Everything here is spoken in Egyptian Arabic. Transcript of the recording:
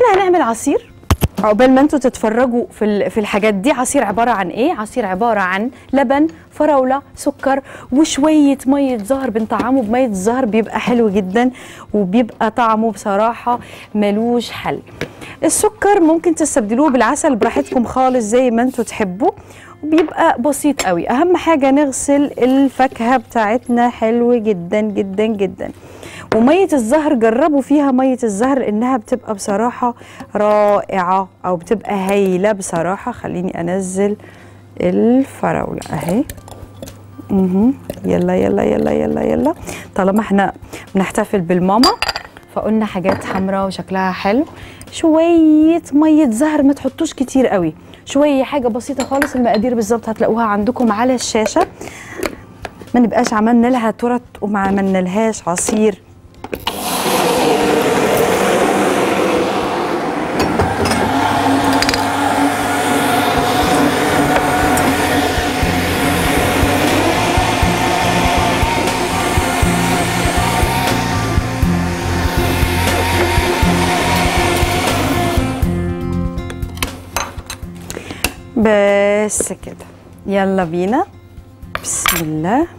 احنا هنعمل عصير عقبال ما انتوا تتفرجوا في ال- في الحاجات دي عصير عباره عن ايه عصير عباره عن لبن فراوله سكر وشويه ميه زهر بنطعمه بميه الزهر بيبقى حلو جدا وبيبقى طعمه بصراحه ملوش حل السكر ممكن تستبدلوه بالعسل براحتكم خالص زي ما انتوا تحبوا وبيبقى بسيط قوي اهم حاجه نغسل الفاكهه بتاعتنا حلو جدا جدا جدا وميه الزهر جربوا فيها ميه الزهر انها بتبقى بصراحه رائعه او بتبقى هايله بصراحه خليني انزل الفراوله اهي مهم. يلا يلا يلا يلا يلا طالما احنا بنحتفل بالماما فقلنا حاجات حمراء وشكلها حلو شويه ميه زهر ما تحطوش كتير قوي شويه حاجه بسيطه خالص المقادير بالظبط هتلاقوها عندكم على الشاشه ما نبقاش عملنا لها تورت وما عملنا لهاش عصير بس كده يلا بينا بسم الله